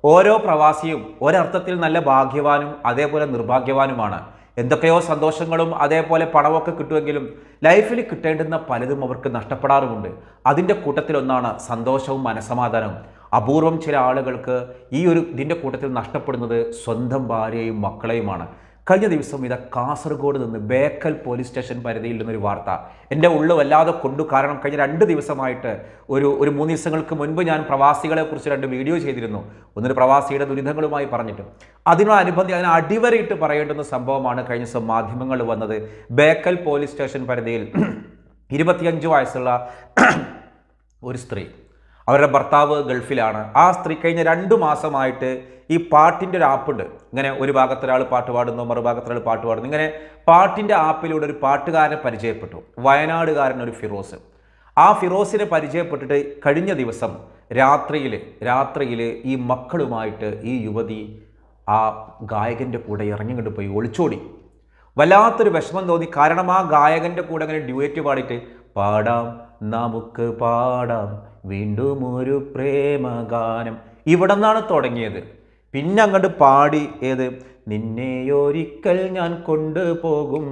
ഓരോ പ്രവാസിയും ഒരർത്ഥത്തിൽ നല്ല ഭാഗ്യവാനും അതേപോലെ നിർഭാഗ്യവാനുമാണ് എന്തൊക്കെയോ സന്തോഷങ്ങളും അതേപോലെ പണമൊക്കെ കിട്ടുമെങ്കിലും ലൈഫിൽ കിട്ടേണ്ടുന്ന പലതും അവർക്ക് നഷ്ടപ്പെടാറുമുണ്ട് അതിൻ്റെ കൂട്ടത്തിലൊന്നാണ് സന്തോഷവും മനസമാധാനവും അപൂർവം ചില ആളുകൾക്ക് ഈ ഒരു ഇതിൻ്റെ കൂട്ടത്തിൽ നഷ്ടപ്പെടുന്നത് സ്വന്തം ഭാര്യയും മക്കളെയുമാണ് കഴിഞ്ഞ ദിവസം ഇത് കാസർഗോഡ് നിന്ന് ബേക്കൽ പോലീസ് സ്റ്റേഷൻ പരിധിയിൽ നിന്നൊരു വാർത്ത എൻ്റെ ഉള്ളു വല്ലാതെ കൊണ്ടു കാരണം കഴിഞ്ഞ രണ്ട് ദിവസമായിട്ട് ഒരു ഒരു മൂന്ന് ദിവസങ്ങൾക്ക് മുൻപ് ഞാൻ പ്രവാസികളെ കുറിച്ച് രണ്ട് വീഡിയോ ചെയ്തിരുന്നു ഒന്നൊരു പ്രവാസിയുടെ ദുരിതങ്ങളുമായി പറഞ്ഞിട്ട് അതിനോടനുബന്ധി അതിന് അടിവരയിട്ട് പറയേണ്ടുന്ന സംഭവമാണ് കഴിഞ്ഞ ദിവസം മാധ്യമങ്ങളിൽ വന്നത് ബേക്കൽ പോലീസ് സ്റ്റേഷൻ പരിധിയിൽ ഇരുപത്തിയഞ്ച് വയസ്സുള്ള ഒരു സ്ത്രീ അവരുടെ ഭർത്താവ് ഗൾഫിലാണ് ആ സ്ത്രീ കഴിഞ്ഞ രണ്ട് മാസമായിട്ട് ഈ പാട്ടിൻ്റെ ഒരു ആപ്പുണ്ട് ഇങ്ങനെ ഒരു ഭാഗത്തൊരാൾ പാട്ട് പാടുന്നു മറുഭാഗത്തൊരാൾ പാട്ട് പാടുന്നു ഇങ്ങനെ പാട്ടിൻ്റെ ആപ്പിലൂടെ ഒരു പാട്ടുകാരനെ പരിചയപ്പെട്ടു വയനാടുകാരൻ ഒരു ഫിറോസ് ആ ഫിറോസിനെ പരിചയപ്പെട്ടിട്ട് കഴിഞ്ഞ ദിവസം രാത്രിയിൽ രാത്രിയിൽ ഈ മക്കളുമായിട്ട് ഈ യുവതി ആ ഗായകൻ്റെ കൂടെ ഇറങ്ങിക്കൊണ്ട് പോയി ഒളിച്ചോടി വല്ലാത്തൊരു വിഷമം തോന്നി കാരണം ആ ഗായകൻ്റെ കൂടെ അങ്ങനെ ഡ്യൂയറ്റ് പാടിയിട്ട് പാടാം നമുക്ക് പാടാം വീണ്ടും ഒരു പ്രേമഗാനം ഇവിടെ നിന്നാണ് തുടങ്ങിയത് പിന്നെ അങ്ങോട്ട് പാടി ഏത് നിന്നെയൊരിക്കൽ ഞാൻ കൊണ്ടുപോകും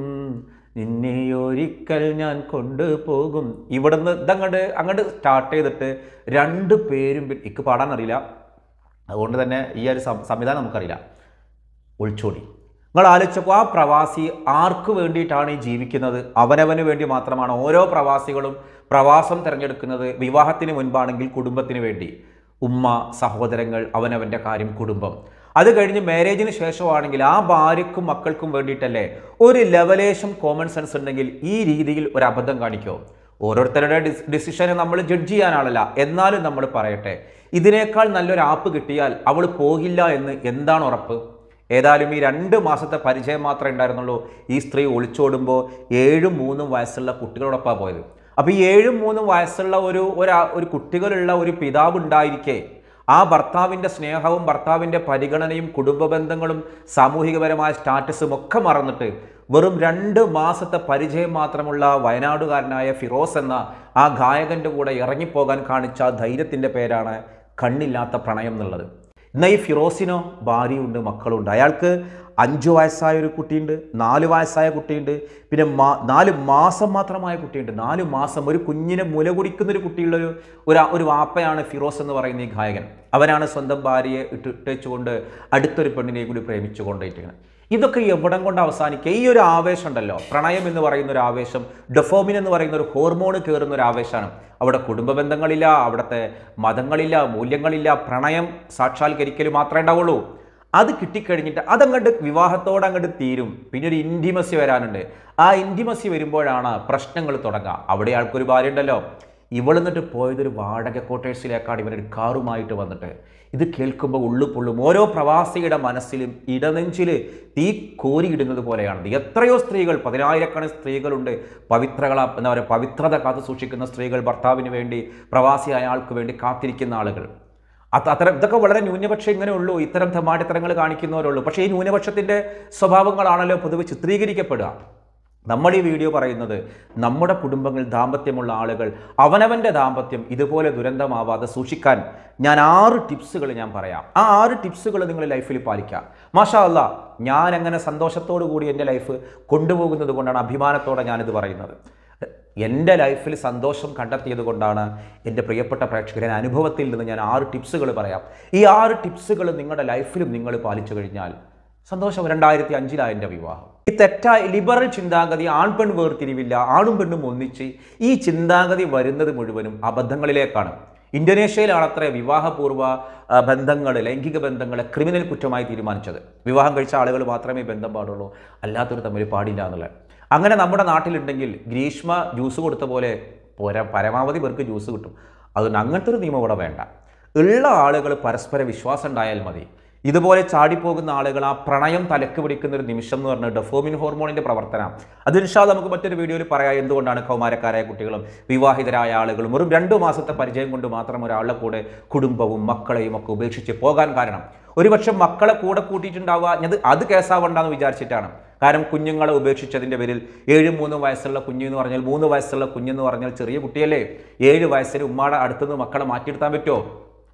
നിന്നെയൊരിക്കൽ ഞാൻ കൊണ്ടുപോകും ഇവിടുന്ന് ഇതങ്ങോട്ട് അങ്ങോട്ട് സ്റ്റാർട്ട് ചെയ്തിട്ട് രണ്ട് പേരും പി- എനിക്ക് പാടാൻ അറിയില്ല അതുകൊണ്ട് തന്നെ ഈ ഒരു സം- സംവിധാനം നമുക്കറിയില്ല ഒളിച്ചോടി നിങ്ങൾ ആലോചിച്ചപ്പോൾ ആ പ്രവാസി ആർക്ക് വേണ്ടിയിട്ടാണ് ഈ ജീവിക്കുന്നത് അവനവന് വേണ്ടി മാത്രമാണ് ഓരോ പ്രവാസികളും പ്രവാസം തിരഞ്ഞെടുക്കുന്നത് വിവാഹത്തിന് മുൻപാണെങ്കിൽ കുടുംബത്തിന് വേണ്ടി ഉമ്മ സഹോദരങ്ങൾ അവനവൻ്റെ കാര്യം കുടുംബം അത് കഴിഞ്ഞ് മാരേജിന് ശേഷമാണെങ്കിൽ ആ ഭാര്യക്കും മക്കൾക്കും വേണ്ടിയിട്ടല്ലേ ഒരു ലെവലേശം കോമൺ സെൻസ് ഉണ്ടെങ്കിൽ ഈ രീതിയിൽ ഒരു അബദ്ധം കാണിക്കോ ഓരോരുത്തരുടെ ഡിസ് ഡിസിഷനെ നമ്മൾ ജഡ്ജ് ചെയ്യാനാണല്ല എന്നാലും നമ്മൾ പറയട്ടെ ഇതിനേക്കാൾ നല്ലൊരു ആപ്പ് കിട്ടിയാൽ അവൾ പോകില്ല എന്ന് എന്താണ് ഉറപ്പ് ഏതായാലും ഈ രണ്ട് മാസത്തെ പരിചയം മാത്രമേ ഉണ്ടായിരുന്നുള്ളൂ ഈ സ്ത്രീ ഒളിച്ചോടുമ്പോൾ ഏഴും മൂന്നും വയസ്സുള്ള കുട്ടികളോടൊപ്പമാണ് പോയത് അപ്പോൾ ഈ ഏഴും മൂന്നും വയസ്സുള്ള ഒരു ഒരു ഒരു കുട്ടികളുള്ള ഒരു പിതാവ് ഉണ്ടായിരിക്കെ ആ ഭർത്താവിൻ്റെ സ്നേഹവും ഭർത്താവിൻ്റെ പരിഗണനയും കുടുംബ ബന്ധങ്ങളും സാമൂഹികപരമായ സ്റ്റാറ്റസും ഒക്കെ മറന്നിട്ട് വെറും രണ്ട് മാസത്തെ പരിചയം മാത്രമുള്ള വയനാടുകാരനായ ഫിറോസ് എന്ന ആ ഗായകൻ്റെ കൂടെ ഇറങ്ങിപ്പോകാൻ കാണിച്ച ആ ധൈര്യത്തിൻ്റെ പേരാണ് കണ്ണില്ലാത്ത പ്രണയം എന്നുള്ളത് എന്നാൽ ഈ ഫിറോസിനോ ഭാര്യയുണ്ട് മക്കളുണ്ട് അയാൾക്ക് അഞ്ച് വയസ്സായ ഒരു കുട്ടിയുണ്ട് നാല് വയസ്സായ കുട്ടിയുണ്ട് പിന്നെ മാ നാല് മാസം മാത്രമായ കുട്ടിയുണ്ട് നാല് മാസം ഒരു കുഞ്ഞിനെ മുല കുടിക്കുന്ന ഒരു കുട്ടിയുള്ളൊരു ഒരു ഒരു വാപ്പയാണ് ഫിറോസ് എന്ന് പറയുന്ന ഈ ഗായകൻ അവനാണ് സ്വന്തം ഭാര്യയെ ഇട്ട് ഇട്ടുവെച്ചുകൊണ്ട് അടുത്തൊരു പെണ്ണിനെ കൂടി പ്രേമിച്ചു കൊണ്ടിരിക്കുന്നത് ഇതൊക്കെ എവിടം കൊണ്ട് അവസാനിക്കുക ഈ ഒരു ആവേശം ഉണ്ടല്ലോ പ്രണയം എന്ന് പറയുന്ന ഒരു ആവേശം ഡൊഫോമിൻ എന്ന് പറയുന്ന ഒരു ഹോർമോൺ കയറുന്ന ഒരു ആവേശമാണ് അവിടെ കുടുംബ ബന്ധങ്ങളില്ല അവിടുത്തെ മതങ്ങളില്ല മൂല്യങ്ങളില്ല പ്രണയം സാക്ഷാത്കരിക്കൽ മാത്രമേ ഉണ്ടാവുള്ളൂ അത് കിട്ടിക്കഴിഞ്ഞിട്ട് അതങ്ങോട്ട് വിവാഹത്തോടെ അങ്ങോട്ട് തീരും പിന്നെ ഒരു ഇൻറ്റിമസി വരാനുണ്ട് ആ ഇൻറ്റിമസി വരുമ്പോഴാണ് പ്രശ്നങ്ങൾ തുടങ്ങുക അവിടെ ആൾക്കൊരു ഭാര്യ ഉണ്ടല്ലോ ഇവളെന്നിട്ട് പോയതൊരു വാടക ക്വാർട്ടേഴ്സിലേക്കാണ് ഇവനൊരു കാറുമായിട്ട് വന്നിട്ട് ഇത് കേൾക്കുമ്പോൾ ഉള്ളു പൊള്ളും ഓരോ പ്രവാസിയുടെ മനസ്സിലും ഇടനെഞ്ചിൽ തീ കോരിയിടുന്നത് പോലെയാണ് എത്രയോ സ്ത്രീകൾ പതിനായിരക്കണക്കിന് സ്ത്രീകളുണ്ട് പവിത്രകള എന്താ പറയുക പവിത്രത കാത്തു സൂക്ഷിക്കുന്ന സ്ത്രീകൾ ഭർത്താവിന് വേണ്ടി പ്രവാസിയായ ആൾക്ക് വേണ്ടി കാത്തിരിക്കുന്ന ആളുകൾ അത് അത്തരം ഇതൊക്കെ വളരെ ന്യൂനപക്ഷം ഇങ്ങനെ ഉള്ളൂ ഇത്തരം തെമാടിത്തരങ്ങൾ കാണിക്കുന്നവരുള്ളൂ പക്ഷേ ഈ ന്യൂനപക്ഷത്തിൻ്റെ സ്വഭാവങ്ങളാണല്ലോ പൊതുവെ ചിത്രീകരിക്കപ്പെടുക നമ്മൾ ഈ വീഡിയോ പറയുന്നത് നമ്മുടെ കുടുംബങ്ങളിൽ ദാമ്പത്യമുള്ള ആളുകൾ അവനവൻ്റെ ദാമ്പത്യം ഇതുപോലെ ദുരന്തമാവാതെ സൂക്ഷിക്കാൻ ഞാൻ ആറ് ടിപ്സുകൾ ഞാൻ പറയാം ആ ആറ് ടിപ്സുകൾ നിങ്ങൾ ലൈഫിൽ പാലിക്കുക മാഷാ അല്ല ഞാൻ അങ്ങനെ സന്തോഷത്തോടു കൂടി എൻ്റെ ലൈഫ് കൊണ്ടുപോകുന്നത് കൊണ്ടാണ് അഭിമാനത്തോടെ ഞാനിത് പറയുന്നത് എൻ്റെ ലൈഫിൽ സന്തോഷം കണ്ടെത്തിയത് കൊണ്ടാണ് എൻ്റെ പ്രിയപ്പെട്ട പ്രേക്ഷകരെ അനുഭവത്തിൽ നിന്ന് ഞാൻ ആറ് ടിപ്സുകൾ പറയാം ഈ ആറ് ടിപ്സുകൾ നിങ്ങളുടെ ലൈഫിലും നിങ്ങൾ പാലിച്ചു കഴിഞ്ഞാൽ സന്തോഷം രണ്ടായിരത്തി അഞ്ചിലാണ് എൻ്റെ വിവാഹം ഈ തെറ്റായ ലിബറൽ ചിന്താഗതി ആൺ പെൺ വേർതിരിവില്ല ആണും പെണ്ണും ഒന്നിച്ച് ഈ ചിന്താഗതി വരുന്നത് മുഴുവനും അബദ്ധങ്ങളിലേക്കാണ് ഇന്തോനേഷ്യയിലാണ് അത്ര വിവാഹപൂർവ്വ ബന്ധങ്ങൾ ലൈംഗിക ബന്ധങ്ങളെ ക്രിമിനൽ കുറ്റമായി തീരുമാനിച്ചത് വിവാഹം കഴിച്ച ആളുകൾ മാത്രമേ ബന്ധം പാടുള്ളൂ അല്ലാത്തവർ തമ്മിൽ പാടില്ല എന്നുള്ളത് അങ്ങനെ നമ്മുടെ നാട്ടിലുണ്ടെങ്കിൽ ഗ്രീഷ്മ ജ്യൂസ് കൊടുത്ത പോലെ പോരാ പരമാവധി പേർക്ക് ജ്യൂസ് കിട്ടും അതുകൊണ്ട് അങ്ങനത്തെ ഒരു നിയമം ഇവിടെ വേണ്ട ഉള്ള ആളുകൾ പരസ്പര വിശ്വാസം ഉണ്ടായാൽ മതി ഇതുപോലെ ചാടിപ്പോകുന്ന ആളുകൾ ആ പ്രണയം തലക്ക് പിടിക്കുന്ന ഒരു നിമിഷം എന്ന് പറഞ്ഞാൽ ഡെഫോമിൻ ഹോർമോണിന്റെ പ്രവർത്തനം അത് ഇൻഷാ നമുക്ക് മറ്റൊരു വീഡിയോയിൽ പറയാം എന്തുകൊണ്ടാണ് കൗമാരക്കാരായ കുട്ടികളും വിവാഹിതരായ ആളുകളും വെറും രണ്ടു മാസത്തെ പരിചയം കൊണ്ട് മാത്രം ഒരാളുടെ കൂടെ കുടുംബവും മക്കളെയും ഒക്കെ ഉപേക്ഷിച്ച് പോകാൻ കാരണം ഒരുപക്ഷെ മക്കളെ കൂടെ കൂട്ടിയിട്ടുണ്ടാവുക അത് അത് കേസാവണ്ടെന്ന് വിചാരിച്ചിട്ടാണ് കാരണം കുഞ്ഞുങ്ങളെ ഉപേക്ഷിച്ചതിൻ്റെ പേരിൽ ഏഴ് മൂന്ന് വയസ്സുള്ള കുഞ്ഞ് എന്ന് പറഞ്ഞാൽ മൂന്ന് വയസ്സുള്ള കുഞ്ഞെന്ന് പറഞ്ഞാൽ ചെറിയ കുട്ടിയല്ലേ ഏഴ് വയസ്സിൽ ഉമ്മാടെ അടുത്തുനിന്ന് മക്കളെ മാറ്റിയെടുത്താൻ പറ്റുമോ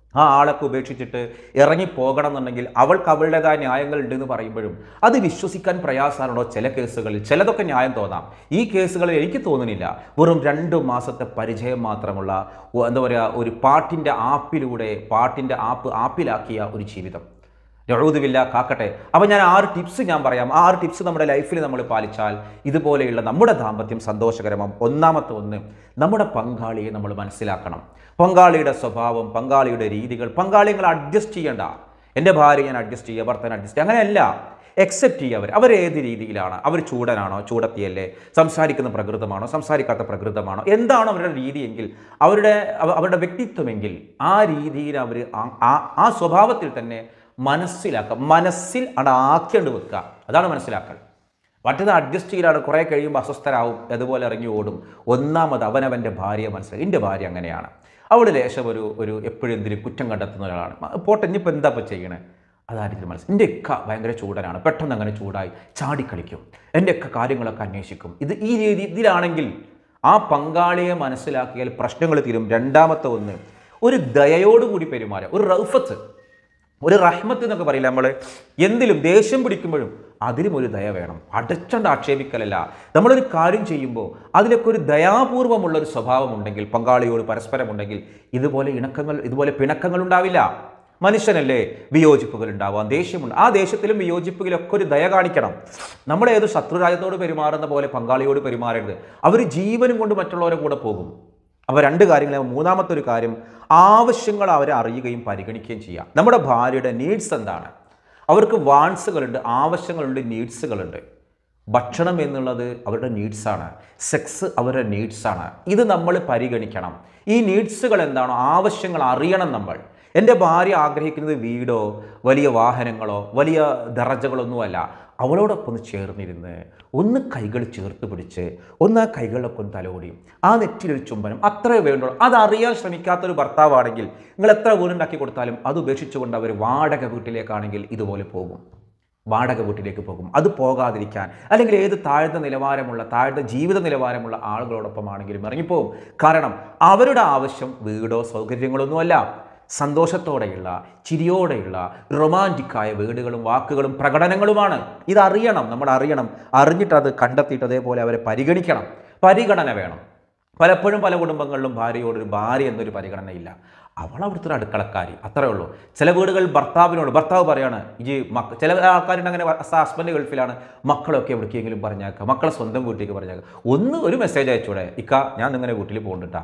ആ ആളൊക്കെ ഉപേക്ഷിച്ചിട്ട് ഇറങ്ങിപ്പോകണം എന്നുണ്ടെങ്കിൽ അവൾക്ക് അവളുടേതായ ന്യായങ്ങൾ ഉണ്ടെന്ന് പറയുമ്പോഴും അത് വിശ്വസിക്കാൻ പ്രയാസമാണോ ചില കേസുകളിൽ ചിലതൊക്കെ ന്യായം തോന്നാം ഈ കേസുകളിൽ എനിക്ക് തോന്നുന്നില്ല വെറും രണ്ട് മാസത്തെ പരിചയം മാത്രമുള്ള ഒ- എന്താ പറയുക ഒരു പാട്ടിൻ്റെ ആപ്പിലൂടെ പാട്ടിൻ്റെ ആപ്പ് ആപ്പിലാക്കിയ ഒരു ജീവിതം എഴുതുവില്ല കാക്കട്ടെ അപ്പം ഞാൻ ആറ് ടിപ്സ് ഞാൻ പറയാം ആ ആറ് ടിപ്സ് നമ്മുടെ ലൈഫിൽ നമ്മൾ പാലിച്ചാൽ ഇതുപോലെയുള്ള നമ്മുടെ ദാമ്പത്യം സന്തോഷകരമാവും ഒന്നാമത്തെ ഒന്ന് നമ്മുടെ പങ്കാളിയെ നമ്മൾ മനസ്സിലാക്കണം പങ്കാളിയുടെ സ്വഭാവം പങ്കാളിയുടെ രീതികൾ പങ്കാളികൾ അഡ്ജസ്റ്റ് ചെയ്യണ്ട എൻ്റെ ഭാര്യ ഞാൻ അഡ്ജസ്റ്റ് ചെയ്യുക ഭർത്താൻ അഡ്ജസ്റ്റ് ചെയ്യുക അങ്ങനെയല്ല എക്സെപ്റ്റ് ചെയ്യുക അവർ അവർ ഏത് രീതിയിലാണ് അവർ ചൂടനാണോ ചൂടത്തിയല്ലേ സംസാരിക്കുന്ന പ്രകൃതമാണോ സംസാരിക്കാത്ത പ്രകൃതമാണോ എന്താണോ അവരുടെ രീതിയെങ്കിൽ അവരുടെ അവ- അവരുടെ വ്യക്തിത്വമെങ്കിൽ ആ രീതിയിൽ അവർ ആ- ആ- ആ സ്വഭാവത്തിൽ തന്നെ മനസ്സിലാക്കുക മനസ്സിൽ അവിടെ ആക്കിണ്ട് വെക്കുക അതാണ് മനസ്സിലാക്കൽ മറ്റത് അഡ്ജസ്റ്റ് ചെയ്യലാണ് കുറേ കഴിയുമ്പോൾ അസ്വസ്ഥരാവും അതുപോലെ ഇറങ്ങി ഓടും ഒന്നാമത് അവനവൻ്റെ ഭാര്യയെ മനസ്സിലാക്കി എൻ്റെ ഭാര്യ അങ്ങനെയാണ് അവൾ ലേശം ഒരു ഒരു എപ്പോഴും എന്തിനും കുറ്റം കണ്ടെത്തുന്ന ഒരാളാണ് മ- പോട്ടെ ഇനിയിപ്പോൾ എന്താ ഇപ്പോൾ ചെയ്യണേ അതായിരിക്കും മനസ്സിൽ എൻ്റെ ഒക്കെ ഭയങ്കര ചൂടനാണ് പെട്ടെന്ന് അങ്ങനെ ചൂടായി ചാടിക്കളിക്കും എൻ്റെ ഒക്കെ കാര്യങ്ങളൊക്കെ അന്വേഷിക്കും ഇത് ഈ രീതി ഇതിലാണെങ്കിൽ ആ പങ്കാളിയെ മനസ്സിലാക്കിയാൽ പ്രശ്നങ്ങൾ തീരും രണ്ടാമത്തെ ഒന്ന് ഒരു ദയയോടുകൂടി പെരുമാറുക ഒരു റൗഫത്ത് ഒരു റഹ്മത്ത് എന്നൊക്കെ പറയില്ല നമ്മൾ എന്തിലും ദേഷ്യം പിടിക്കുമ്പോഴും അതിലും ഒരു ദയ വേണം അടച്ചണ്ട് ആക്ഷേപിക്കലല്ല നമ്മളൊരു കാര്യം ചെയ്യുമ്പോൾ അതിലൊക്കെ ഒരു ദയാപൂർവമുള്ള ഒരു സ്വഭാവം ഉണ്ടെങ്കിൽ പങ്കാളിയോട് പരസ്പരമുണ്ടെങ്കിൽ ഇതുപോലെ ഇണക്കങ്ങൾ ഇതുപോലെ പിണക്കങ്ങൾ ഉണ്ടാവില്ല മനുഷ്യനല്ലേ വിയോജിപ്പുകൾ ഉണ്ടാവാം ദേഷ്യമുണ്ട് ആ ദേഷ്യത്തിലും വിയോജിപ്പുകളിലൊക്കെ ഒരു ദയ കാണിക്കണം നമ്മൾ ഏത് ശത്രുരാജ്യത്തോട് പെരുമാറുന്ന പോലെ പങ്കാളിയോട് പെരുമാറരുത് അവർ ജീവനും കൊണ്ട് മറ്റുള്ളവരെ കൂടെ പോകും അപ്പോൾ രണ്ട് കാര്യങ്ങൾ മൂന്നാമത്തെ ഒരു കാര്യം ആവശ്യങ്ങൾ അവരെ അറിയുകയും പരിഗണിക്കുകയും ചെയ്യാം നമ്മുടെ ഭാര്യയുടെ നീഡ്സ് എന്താണ് അവർക്ക് വാൺസുകളുണ്ട് ആവശ്യങ്ങളുണ്ട് നീഡ്സുകളുണ്ട് ഭക്ഷണം എന്നുള്ളത് അവരുടെ നീഡ്സാണ് സെക്സ് അവരുടെ നീഡ്സാണ് ഇത് നമ്മൾ പരിഗണിക്കണം ഈ നീഡ്സുകൾ എന്താണോ ആവശ്യങ്ങൾ അറിയണം നമ്മൾ എൻ്റെ ഭാര്യ ആഗ്രഹിക്കുന്നത് വീടോ വലിയ വാഹനങ്ങളോ വലിയ ദറജകളൊന്നുമല്ല അവളോടൊപ്പം ഒന്ന് ചേർന്നിരുന്ന് ഒന്ന് കൈകൾ ചേർത്ത് പിടിച്ച് ഒന്ന് ആ കൈകളിലൊക്കെ ഒന്ന് തലോടി ആ നെറ്റിലൊരു ചുംബനം അത്രേ വേണ്ടുള്ളൂ അതറിയാൻ ശ്രമിക്കാത്തൊരു ഭർത്താവാണെങ്കിൽ നിങ്ങൾ എത്ര വീടുണ്ടാക്കി കൊടുത്താലും അത് ഉപേക്ഷിച്ചുകൊണ്ട് അവർ വാടക വീട്ടിലേക്കാണെങ്കിൽ ഇതുപോലെ പോകും വാടക വീട്ടിലേക്ക് പോകും അത് പോകാതിരിക്കാൻ അല്ലെങ്കിൽ ഏത് താഴ്ന്ന നിലവാരമുള്ള താഴ്ന്ന ജീവിത നിലവാരമുള്ള ആളുകളോടൊപ്പമാണെങ്കിലും ഇറങ്ങിപ്പോകും കാരണം അവരുടെ ആവശ്യം വീടോ സൗകര്യങ്ങളൊന്നുമല്ല സന്തോഷത്തോടെയുള്ള ചിരിയോടെയുള്ള റൊമാൻറ്റിക്കായ വീടുകളും വാക്കുകളും പ്രകടനങ്ങളുമാണ് ഇതറിയണം നമ്മൾ അറിയണം അറിഞ്ഞിട്ട് അത് കണ്ടെത്തിയിട്ട് അതേപോലെ അവരെ പരിഗണിക്കണം പരിഗണന വേണം പലപ്പോഴും പല കുടുംബങ്ങളിലും ഭാര്യയോട് ഒരു ഭാര്യ എന്നൊരു പരിഗണനയില്ല അവൾ അവിടുത്തെ ഒരു അടുക്കളക്കാരി അത്രേ ഉള്ളൂ ചില വീടുകൾ ഭർത്താവിനോട് ഭർത്താവ് പറയാണ് ഈ മക്ക ചില ആൾക്കാരുണ്ട് അങ്ങനെ ഹസ്ബൻഡ് ഗൾഫിലാണ് മക്കളൊക്കെ എവിടേക്കെങ്കിലും പറഞ്ഞേക്കാം മക്കളെ സ്വന്തം വീട്ടിലേക്ക് പറഞ്ഞേക്കാം ഒന്ന് ഒരു മെസ്സേജ് അയച്ചൂടെ ഇക്ക ഞാൻ നിങ്ങനെ വീട്ടിൽ പോകുന്നുണ്ടാ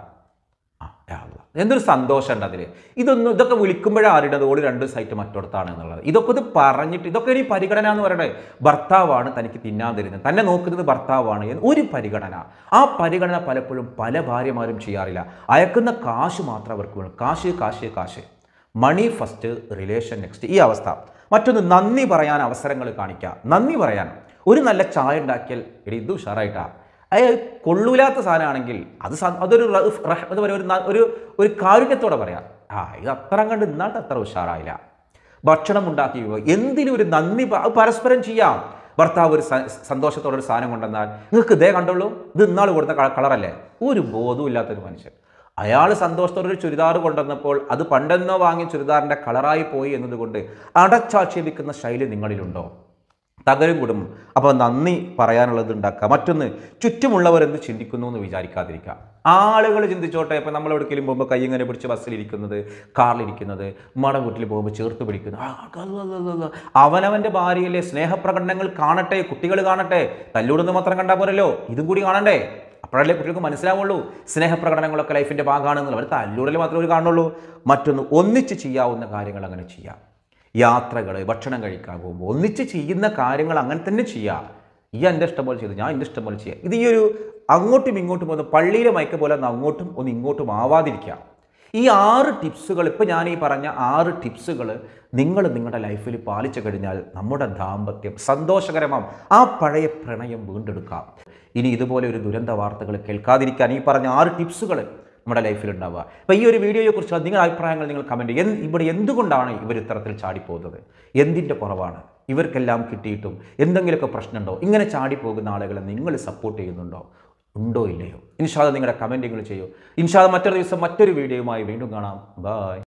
ആ യാ അല്ലാ. എന്തൊരു സന്തോഷമുണ്ട് അതിൽ ഇതൊന്നും ഇതൊക്കെ വിളിക്കുമ്പോഴേ അറിയേണ്ടത് ഓള് രണ്ട് സൈറ്റ് മറ്റൊടത്താണ് എന്നുള്ളത് ഇതൊക്കെ ഇത് പറഞ്ഞിട്ട് ഇതൊക്കെ ഒരു പരിഗണന എന്ന് പറയണേ ഭർത്താവാണ് തനിക്ക് തിന്നാൻ തരുന്നത് തന്നെ നോക്കുന്നത് ഭർത്താവാണ് എന്ന് ഒരു പരിഗണന ആ പരിഗണന പലപ്പോഴും പല ഭാര്യമാരും ചെയ്യാറില്ല അയക്കുന്ന കാശ് മാത്രം അവർക്ക് വേണം കാശ് കാശ് കാശ് മണി ഫസ്റ്റ് റിലേഷൻ നെക്സ്റ്റ് ഈ അവസ്ഥ മറ്റൊന്ന് നന്ദി പറയാൻ അവസരങ്ങൾ കാണിക്കുക നന്ദി പറയാൻ ഒരു നല്ല ചായ ഉണ്ടാക്കിയാൽ എടി ഇത് ഉഷാറായിട്ടാ അയാൾ കൊള്ളൂലാത്ത സാധനമാണെങ്കിൽ അത് സ- അതൊരു റ- റഹ്- എന്താ പറയുക ഒരു ന- ഒരു ഒരു കാരുണ്യത്തോടെ പറയാം ആ ഇത് അത്ര കണ്ട് ഇന്നാട്ട് അത്ര ഉഷാറായില്ല ഭക്ഷണം ഉണ്ടാക്കി വിഭവം. എന്തിനും ഒരു നന്ദി പ- അത് പരസ്പരം ചെയ്യാം ഭർത്താവ് ഒരു സ- സന്തോഷത്തോടെ ഒരു സാധനം കൊണ്ടുവന്നാൽ നിങ്ങൾക്ക് ഇതേ കണ്ടുള്ളൂ ഇത് ഇന്നാൾ കൊടുത്ത ക- കളറല്ലേ ഒരു ബോധവും ഇല്ലാത്തൊരു മനുഷ്യൻ അയാൾ സന്തോഷത്തോടെ ഒരു ചുരിദാർ കൊണ്ടുവന്നപ്പോൾ അത് പണ്ടെന്നോ വാങ്ങിയ ചുരിദാറിൻ്റെ കളറായി പോയി എന്നതുകൊണ്ട് അടച്ചാക്ഷേപിക്കുന്ന ശൈലി നിങ്ങളിലുണ്ടോ തകരും കുടുംബം അപ്പോൾ നന്ദി പറയാനുള്ളത് ഉണ്ടാക്കുക മറ്റൊന്ന് ചുറ്റുമുള്ളവർ എന്ത് ചിന്തിക്കുന്നു എന്ന് വിചാരിക്കാതിരിക്കുക ആളുകൾ ചിന്തിച്ചോട്ടെ ഇപ്പം നമ്മൾ എവിടേക്കെങ്കിലും പോകുമ്പോൾ കൈ ഇങ്ങനെ പിടിച്ച് ബസ്സിലിരിക്കുന്നത് കാറിലിരിക്കുന്നത് ഉമ്മയുടെ വീട്ടിൽ പോകുമ്പോൾ ചേർത്ത് പിടിക്കുന്നത് ആ, അത് അത് അത് അത്. അവനവൻ്റെ ഭാര്യയിലെ സ്നേഹപ്രകടനങ്ങൾ കാണട്ടെ കുട്ടികൾ കാണട്ടെ തല്ലൂടുന്ന മാത്രം കണ്ടാൽ പോരല്ലോ ഇതും കൂടി കാണണ്ടേ അപ്പോഴല്ലേ കുട്ടികൾക്ക് മനസ്സിലാവുള്ളൂ സ്നേഹപ്രകടനങ്ങളൊക്കെ ലൈഫിൻ്റെ ഭാഗമാണെന്നുള്ള അവർ തല്ലൂടൽ മാത്രമേ അവർ കാണുള്ളൂ മറ്റൊന്ന് ഒന്നിച്ച് ചെയ്യാവുന്ന കാര്യങ്ങൾ അങ്ങനെ ചെയ്യാം യാത്രകൾ ഭക്ഷണം കഴിക്കാൻ പോകുമ്പോൾ ഒന്നിച്ച് ചെയ്യുന്ന കാര്യങ്ങൾ അങ്ങനെ തന്നെ ചെയ്യാം ഈ എൻ്റെ ഇഷ്ടം പോലെ ചെയ്തു ഞാൻ എൻ്റെ ഇഷ്ടം പോലെ ചെയ്യാം ഇത് ഈ ഒരു അങ്ങോട്ടും ഇങ്ങോട്ടും പോകുന്ന പള്ളിയിലെ മയക്ക പോലെ ഒന്ന് അങ്ങോട്ടും ഒന്ന് ഇങ്ങോട്ടും ആവാതിരിക്കാം ഈ ആറ് ടിപ്സുകൾ ഇപ്പോൾ ഞാൻ ഈ പറഞ്ഞ ആറ് ടിപ്സുകൾ നിങ്ങൾ നിങ്ങളുടെ ലൈഫിൽ പാലിച്ചു കഴിഞ്ഞാൽ നമ്മുടെ ദാമ്പത്യം സന്തോഷകരമാം ആ പഴയ പ്രണയം വീണ്ടെടുക്കാം ഇനി ഇതുപോലെ ഒരു ദുരന്ത വാർത്തകൾ കേൾക്കാതിരിക്കാൻ ഈ പറഞ്ഞ ആറ് ടിപ്സുകൾ നമ്മുടെ ലൈഫിൽ ഉണ്ടാവുക അപ്പോൾ ഈ ഒരു വീഡിയോയെക്കുറിച്ച് നിങ്ങളുടെ അഭിപ്രായങ്ങൾ നിങ്ങൾ കമൻറ്റ് ചെയ്യും ഇവിടെ എന്തുകൊണ്ടാണ് ഇവർ ഇത്തരത്തിൽ ചാടിപ്പോകുന്നത് എന്തിൻ്റെ കുറവാണ് ഇവർക്കെല്ലാം കിട്ടിയിട്ടും എന്തെങ്കിലുമൊക്കെ പ്രശ്നമുണ്ടോ ഇങ്ങനെ ചാടിപ്പോകുന്ന ആളുകളെ നിങ്ങൾ സപ്പോർട്ട് ചെയ്യുന്നുണ്ടോ ഉണ്ടോ ഇല്ലയോ ഇൻഷാദ് നിങ്ങളുടെ കമൻറ്റുകൾ ചെയ്യൂ ഇൻഷാദ് മറ്റൊരു ദിവസം മറ്റൊരു വീഡിയോയുമായി വീണ്ടും കാണാം ബൈ